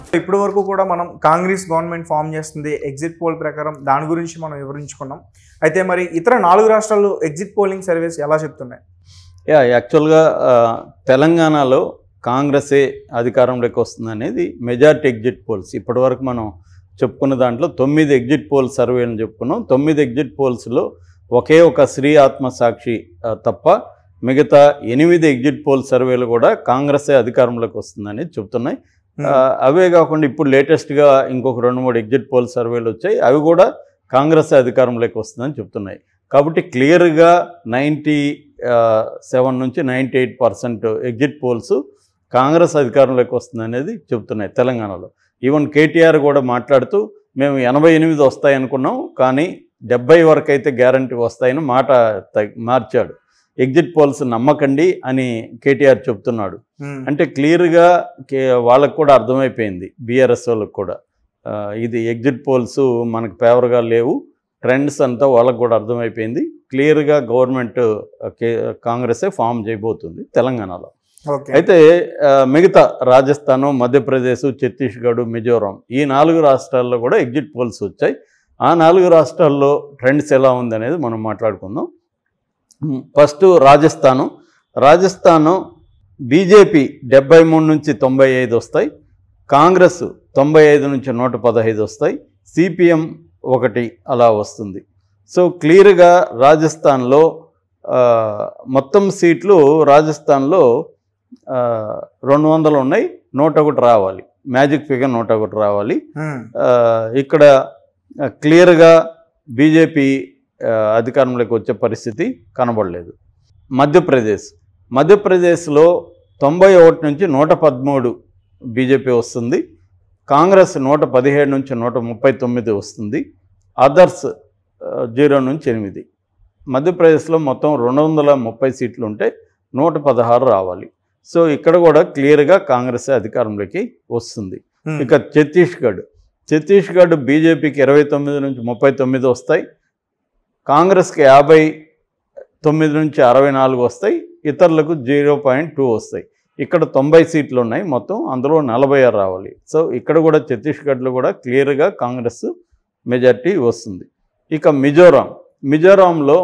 ఇప్పటి వరకు కూడా మనం కాంగ్రెస్ గవర్నమెంట్ ఫామ్ చేస్తుంది ఎగ్జిట్ పోల్ ప్రకారం దాని గురించి మనం వివరించుకున్నాం అయితే మరి ఇతర నాలుగు రాష్ట్రాలు ఎగ్జిట్ పోలింగ్ సర్వీస్ ఎలా చెప్తున్నాయి యా యాక్చువల్గా ఆ, తెలంగాణలో కాంగ్రెసే అధికారంలోకి వస్తుంది అనేది మెజార్టీ ఎగ్జిట్ పోల్స్ ఇప్పటివరకు మనం చెప్పుకున్న దాంట్లో తొమ్మిది ఎగ్జిట్ పోల్ సర్వేలను చెప్పుకున్నాం తొమ్మిది ఎగ్జిట్ పోల్స్లో ఒకే ఒక శ్రీ ఆత్మసాక్షి ఆ, తప్ప మిగతా ఎనిమిది ఎగ్జిట్ పోల్ సర్వేలు కూడా కాంగ్రెసే అధికారంలోకి వస్తుందని చెప్తున్నాయి ఆ, అవే కాకుండా ఇప్పుడు లేటెస్ట్గా ఇంకొక రెండు మూడు ఎగ్జిట్ పోల్ సర్వేలు వచ్చాయి అవి కూడా కాంగ్రెస్ అధికారంలోకి వస్తుందని చెప్తున్నాయి కాబట్టి క్లియర్గా నైంటీ సెవెన్ నుంచి ninety eight percent exit polls Congress అధికారంలోకి వస్తుంది అనేది చెప్తున్నాయి తెలంగాణలో ఈవెన్ కేటీఆర్ కూడా మాట్లాడుతూ మేము ఎనభై ఎనిమిది వస్తాయి అనుకున్నాం కానీ డెబ్బై వరకు అయితే గ్యారంటీ వస్తాయని మాట తగ్- మార్చాడు ఎగ్జిట్ పోల్స్ నమ్మకండి అని కేటీఆర్ చెప్తున్నాడు మ్మ్. అంటే క్లియర్గా కే వాళ్ళకు కూడా అర్థమైపోయింది బీఆర్ఎస్ వాళ్ళకు కూడా ఆ, ఇది ఎగ్జిట్ పోల్స్ మనకు ఫేవర్గా లేవు ట్రెండ్స్ అంతా వాళ్ళకు కూడా అర్థమైపోయింది క్లియర్గా గవర్నమెంట్ ఆ, కే కాంగ్రెసే ఫామ్ చేయబోతుంది తెలంగాణలో ఓకే అయితే ఆ, మిగతా రాజస్థాన్ మధ్యప్రదేశ్ ఛత్తీస్గఢ్ మిజోరాం ఈ నాలుగు రాష్ట్రాల్లో కూడా ఎగ్జిట్ పోల్స్ వచ్చాయి ఆ నాలుగు రాష్ట్రాల్లో ట్రెండ్స్ ఎలా ఉంది అనేది మనం మాట్లాడుకుందాం మ్, ఫస్ట్ రాజస్థాను రాజస్థాను బీజేపీ డెబ్బై మూడు నుంచి తొంభై ఐదు వస్తాయి కాంగ్రెస్ తొంభై ఐదు నుంచి నూట పదహైదు వస్తాయి సిపిఎం ఒకటి అలా వస్తుంది సో క్లియర్గా రాజస్థాన్లో ఆ, మొత్తం సీట్లు రాజస్థాన్లో ఆ, రెండు వందలు ఉన్నాయి నూట ఒకటి రావాలి మ్యాజిక్ ఫిగర్ నూట ఒకటి రావాలి మ్మ్. ఆ, ఇక్కడ ఆ, క్లియర్గా బీజేపీ ఆ, అధికారంలోకి వచ్చే పరిస్థితి కనబడలేదు మధ్యప్రదేశ్ మధ్యప్రదేశ్లో తొంభై ఒకటి నుంచి నూట పదమూడు బీజేపీ వస్తుంది కాంగ్రెస్ నూట పదిహేడు నుంచి నూట ముప్పై తొమ్మిది వస్తుంది అదర్స్ ఆ, జీరో నుంచి ఎనిమిది మధ్యప్రదేశ్లో మొత్తం రెండు వందల ముప్పై సీట్లు ఉంటే నూట పదహారు రావాలి సో ఇక్కడ కూడా క్లియర్గా కాంగ్రెస్ అధికారంలోకి వస్తుంది మ్మ్. ఇక ఛత్తీస్గఢ్ ఛత్తీస్గఢ్ బీజేపీకి ఇరవై తొమ్మిది నుంచి ముప్పై తొమ్మిది వస్తాయి కాంగ్రెస్కి యాభై తొమ్మిది నుంచి అరవై నాలుగు వస్తాయి ఇతరులకు జీరో పాయింట్ టూ వస్తాయి ఇక్కడ తొంభై సీట్లు ఉన్నాయి మొత్తం అందులో నలభై ఆరు రావాలి సో ఇక్కడ కూడా ఛత్తీస్గఢ్లో కూడా క్లియర్గా కాంగ్రెస్ మెజార్టీ వస్తుంది ఇక మిజోరాం మిజోరాంలో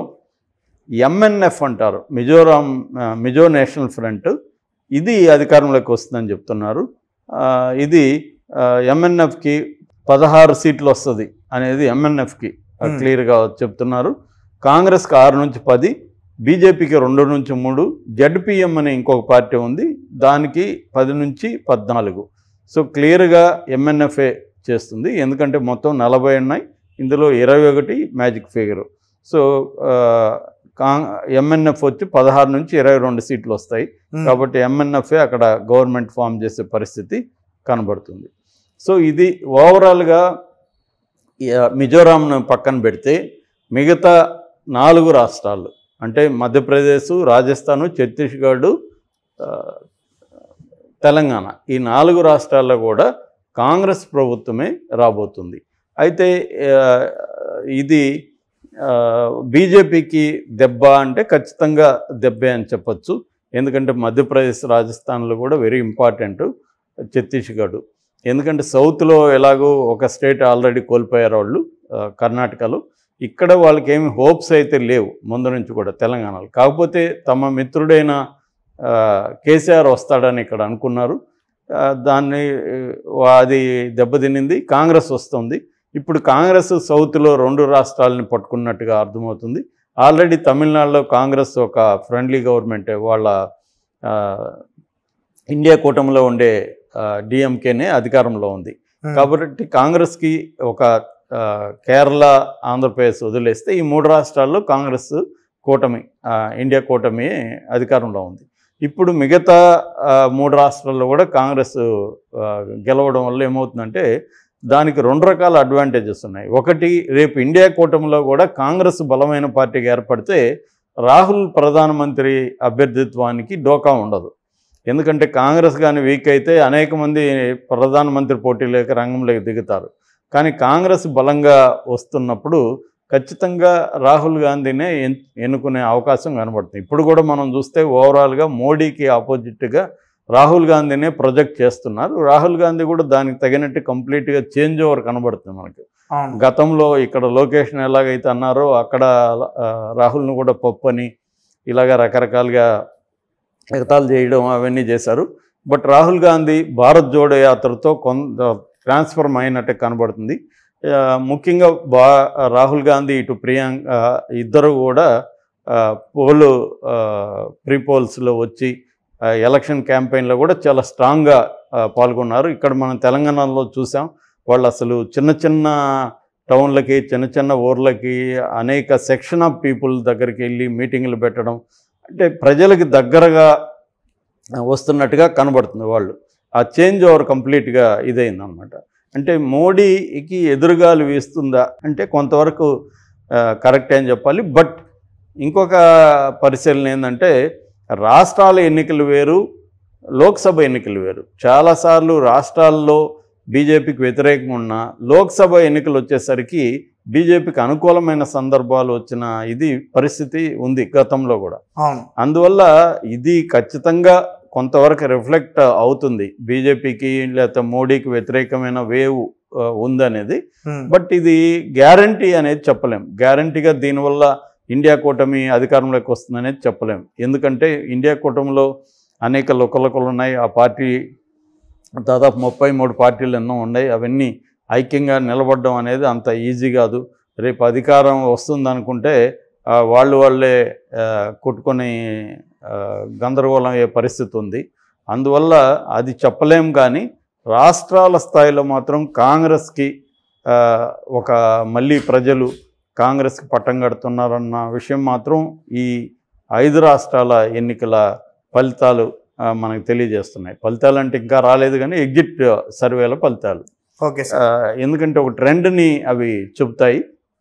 ఎంఎన్ఎఫ్ అంటారు మిజోరాం ఆ, మిజో నేషనల్ ఫ్రంట్ ఇది అధికారంలోకి వస్తుందని చెప్తున్నారు ఆ, ఇది ఎంఎన్ఎఫ్కి పదహారు సీట్లు వస్తుంది అనేది ఎంఎన్ఎఫ్కి Hmm. క్లియర్గా చెప్తున్నారు కాంగ్రెస్కి ఆరు నుంచి పది బీజేపీకి రెండు నుంచి మూడు జడ్పిఎం అనే ఇంకొక పార్టీ ఉంది దానికి పది నుంచి పద్నాలుగు సో క్లియర్గా ఎంఎన్ఎఫ్ఏ చేస్తుంది ఎందుకంటే మొత్తం నలభై ఉన్నాయి ఇందులో ఇరవై ఒకటి మ్యాజిక్ ఫిగర్ సో ఆ, కా ఎంఎన్ఎఫ్ వచ్చి పదహారు నుంచి ఇరవై రెండు సీట్లు వస్తాయి మ్మ్. కాబట్టి ఎంఎన్ఎఫ్ఏ అక్కడ గవర్నమెంట్ ఫామ్ చేసే పరిస్థితి కనబడుతుంది సో ఇది ఓవరాల్గా ఈ, ఆ, మిజోరాంను పక్కన పెడితే మిగతా నాలుగు రాష్ట్రాలు అంటే మధ్యప్రదేశ్ రాజస్థాను ఛత్తీస్గఢ్ ఆ, తెలంగాణ ఈ నాలుగు రాష్ట్రాల్లో కూడా కాంగ్రెస్ ప్రభుత్వమే రాబోతుంది అయితే ఆ, ఇది ఆ, బీజేపీకి దెబ్బ అంటే ఖచ్చితంగా దెబ్బే అని చెప్పొచ్చు ఎందుకంటే మధ్యప్రదేశ్ రాజస్థాన్లో కూడా వెరీ ఇంపార్టెంట్ ఛత్తీస్గఢ్ ఎందుకంటే సౌత్లో ఎలాగో ఒక స్టేట్ ఆల్రెడీ కోల్పోయారు వాళ్ళు ఆ, కర్ణాటకలో ఇక్కడ వాళ్ళకి ఏమి హోప్స్ అయితే లేవు ముందు నుంచి కూడా తెలంగాణలో కాకపోతే తమ మిత్రుడైన ఆ, కేసీఆర్ వస్తాడని ఇక్కడ అనుకున్నారు ఆ, దాన్ని ఆ, అది దెబ్బతినింది కాంగ్రెస్ వస్తుంది ఇప్పుడు కాంగ్రెస్ సౌత్లో రెండు రాష్ట్రాలని పట్టుకున్నట్టుగా అర్థమవుతుంది ఆల్రెడీ తమిళనాడులో కాంగ్రెస్ ఒక ఫ్రెండ్లీ గవర్నమెంట్ వాళ్ళ ఆ, ఇండియా కూటమిలో ఉండే డిఎంకేనే అధికారంలో ఉంది మ్మ్. కాబట్టి కాంగ్రెస్కి ఒక ఆ, కేరళ ఆంధ్రప్రదేశ్ వదిలేస్తే ఈ మూడు రాష్ట్రాల్లో కాంగ్రెస్ కూటమి ఆ, ఇండియా కూటమి అధికారంలో ఉంది ఇప్పుడు మిగతా ఆ, మూడు రాష్ట్రాల్లో కూడా కాంగ్రెస్ ఆ, గెలవడం వల్ల ఏమవుతుందంటే దానికి రెండు రకాల అడ్వాంటేజెస్ ఉన్నాయి ఒకటి రేపు ఇండియా కూటమిలో కూడా కాంగ్రెస్ బలమైన పార్టీగా ఏర్పడితే రాహుల్ ప్రధానమంత్రి అభ్యర్థిత్వానికి డోకా ఉండదు ఎందుకంటే కాంగ్రెస్ కానీ వీక్ అయితే అనేక మంది ప్రధానమంత్రి పోటీలోకి రంగంలోకి దిగుతారు కానీ కాంగ్రెస్ బలంగా వస్తున్నప్పుడు ఖచ్చితంగా రాహుల్ గాంధీనే ఎన్- ఎన్నుకునే అవకాశం కనబడుతుంది ఇప్పుడు కూడా మనం చూస్తే ఓవరాల్గా మోడీకి ఆపోజిట్గా రాహుల్ గాంధీనే ప్రొజెక్ట్ చేస్తున్నారు రాహుల్ గాంధీ కూడా దానికి తగినట్టు కంప్లీట్గా చేంజ్ ఓవర్ కనబడుతుంది మనకి అవును గతంలో ఇక్కడ లొకేషన్ ఎలాగైతే అన్నారో అక్కడ ఆ, రాహుల్ను కూడా పప్పు అని ఇలాగ రకరకాలుగా ఎగతాలు చేయడం అవన్నీ చేశారు బట్ రాహుల్ గాంధీ భారత్ జోడో యాత్రతో కొంత ట్రాన్స్ఫర్మ్ అయినట్టు కనబడుతుంది ఆ, ముఖ్యంగా బా రాహుల్ గాంధీ ఇటు ప్రియాంక ఆ, ఇద్దరు కూడా ఆ, పోలు ఆ, ప్రీ పోల్స్లో వచ్చి ఆ, ఎలక్షన్ క్యాంపెయిన్లో కూడా చాలా స్ట్రాంగ్గా ఆ, పాల్గొన్నారు ఇక్కడ మనం తెలంగాణలో చూసాం వాళ్ళు అసలు చిన్న చిన్న టౌన్లకి చిన్న చిన్న ఊర్లకి అనేక సెక్షన్ ఆఫ్ పీపుల్ దగ్గరికి వెళ్ళి మీటింగ్లు పెట్టడం అంటే ప్రజలకి దగ్గరగా వస్తున్నట్టుగా కనబడుతుంది వాళ్ళు ఆ చేంజ్ ఓవర్ కంప్లీట్గా ఇదైంది అనమాట అంటే మోడీకి ఎదురుగాలు వీస్తుందా అంటే కొంతవరకు కరెక్ట్ అని చెప్పాలి బట్ ఇంకొక పరిశీలన ఏంటంటే రాష్ట్రాల ఎన్నికలు వేరు లోక్సభ ఎన్నికలు వేరు చాలాసార్లు రాష్ట్రాల్లో బీజేపీకి వ్యతిరేకంగా ఉన్న లోక్సభ ఎన్నికలు వచ్చేసరికి బీజేపీకి అనుకూలమైన సందర్భాలు వచ్చిన ఇది పరిస్థితి ఉంది గతంలో కూడా అవును అందువల్ల ఇది ఖచ్చితంగా కొంతవరకు రిఫ్లెక్ట్ అవుతుంది బీజేపీకి లేకపోతే మోడీకి వ్యతిరేకమైన వేవ్ ఆ, ఉందనేది ఉమ్. బట్ ఇది గ్యారంటీ అనేది చెప్పలేం గ్యారంటీగా దీనివల్ల ఇండియా కూటమి అధికారంలోకి వస్తుందనేది చెప్పలేం ఎందుకంటే ఇండియా కూటమిలో అనేక లుకలుకలు ఉన్నాయి ఆ పార్టీ దాదాపు ముప్పై మూడు పార్టీలు ఎన్నో ఉన్నాయి అవన్నీ ఐక్యంగా నిలబడడం అనేది అంత ఈజీ కాదు రేపు అధికారం వస్తుంది అనుకుంటే ఆ, వాళ్ళు వాళ్ళే ఆ, కొట్టుకొని ఆ, గందరగోళం అయ్యే పరిస్థితి ఉంది అందువల్ల అది చెప్పలేం కానీ రాష్ట్రాల స్థాయిలో మాత్రం కాంగ్రెస్కి ఆ, ఒక మళ్ళీ ప్రజలు కాంగ్రెస్కి పట్టం కడుతున్నారన్న విషయం మాత్రం ఈ ఐదు రాష్ట్రాల ఎన్నికల ఫలితాలు ఆ, మనకు తెలియజేస్తున్నాయి ఫలితాలు అంటే ఇంకా రాలేదు కానీ ఎగ్జిట్ సర్వేల ఫలితాలు ఓకే సార్ ఆ, ఎందుకంటే ఒక ట్రెండ్ని అవి చెబుతాయి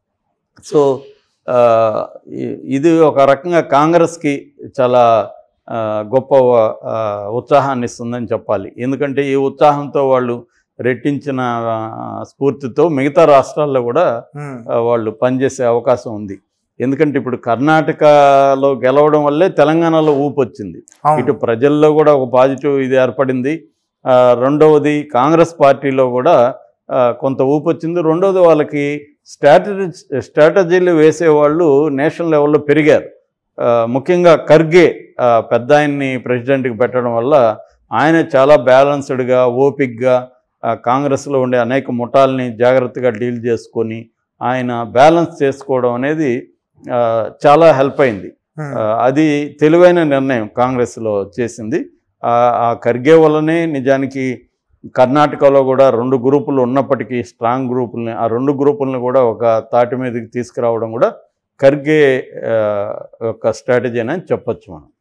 సో ఆ, ఇ- ఇది ఒక రకంగా కాంగ్రెస్కి చాలా ఆ, గొప్ప ఆ, ఉత్సాహాన్ని ఇస్తుందని చెప్పాలి ఎందుకంటే ఈ ఉత్సాహంతో వాళ్ళు రెట్టించిన ఆ, స్ఫూర్తితో మిగతా రాష్ట్రాల్లో కూడా ఉమ్. ఆ, వాళ్ళు పనిచేసే అవకాశం ఉంది ఎందుకంటే ఇప్పుడు కర్ణాటకలో గెలవడం వల్లే తెలంగాణలో ఊపు వచ్చింది ఇటు అవును ప్రజల్లో కూడా ఒక పాజిటివ్ ఇది ఏర్పడింది ఆ, రెండవది కాంగ్రెస్ పార్టీలో కూడా ఆ, కొంత ఊపు వచ్చింది రెండవది వాళ్ళకి స్ట్రాటజీ స్ట్రాటజీలు వేసేవాళ్ళు నేషనల్ లెవెల్లో పెరిగారు ఆ, ముఖ్యంగా ఖర్గే ఆ, పెద్ద ఆయన్ని ప్రెసిడెంట్కి పెట్టడం వల్ల ఆయన చాలా బ్యాలన్స్డ్గా ఓపిక్గా ఆ, కాంగ్రెస్లో ఉండే అనేక ముఠాలని జాగ్రత్తగా డీల్ చేసుకొని ఆయన బ్యాలెన్స్ చేసుకోవడం అనేది ఆ, చాలా హెల్ప్ అయింది ఉమ్. ఆ, అది తెలివైన నిర్ణయం కాంగ్రెస్లో చేసింది ఆ ఆ ఖర్గే వల్లనే నిజానికి కర్ణాటకలో కూడా రెండు గ్రూపులు ఉన్నప్పటికీ స్ట్రాంగ్ గ్రూపుల్ని ఆ రెండు గ్రూపుల్ని కూడా ఒక తాటి మీదకి తీసుకురావడం కూడా ఖర్గే ఆ, యొక్క స్ట్రాటజీ అని చెప్పొచ్చు మనం